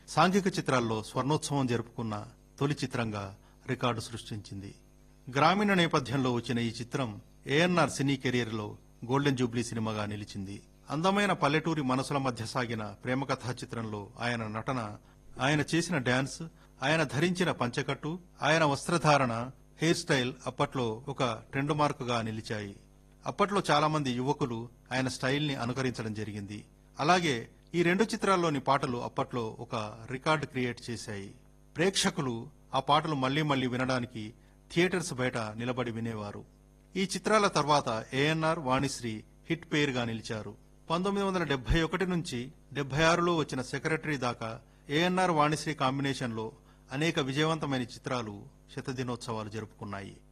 సాంఘిక చిత్రాల్లో స్వర్ణోత్సవం జరుపుకున్న తొలి చిత్రంగా రికార్డు సృష్టించింది గ్రామీణ నేపథ్యంలో వచ్చిన ఈ చిత్రం ఏఎన్ఆర్ సినీ కెరీర్లో గోల్డెన్ జూబ్లీ సినిమాగా నిలిచింది అందమైన పల్లెటూరి మనసుల మధ్య సాగిన ప్రేమ కథా చిత్రంలో ఆయన నటన ఆయన చేసిన డాన్స్ ఆయన ధరించిన పంచకట్టు ఆయన వస్త్రధారణ హెయిర్ స్టైల్ అప్పట్లో ఒక ట్రెండ్ మార్కుగా నిలిచాయి అప్పట్లో చాలా మంది యువకులు ఆయన స్టైల్ ని అనుకరించడం జరిగింది అలాగే ఈ రెండు చిత్రాల్లోని పాటలు అప్పట్లో ఒక రికార్డు క్రియేట్ చేశాయి ప్రేక్షకులు ఆ పాటలు మళ్లీ మళ్లీ వినడానికి థియేటర్స్ బయట నిలబడి వినేవారు ఈ చిత్రాల తర్వాత ఏఎన్ఆర్ వాణిశ్రీ హిట్ పేరుగా నిలిచారు పంతొమ్మిది వందల డెబ్బై ఒకటి నుంచి డెబ్బై ఆరులో వచ్చిన సెక్రటరీ దాకా ఏఎన్ఆర్ వాణిశ్రీ కాంబినేషన్లో అనేక విజయవంతమైన చిత్రాలు శతదినోత్సవాలు జరుపుకున్నాయి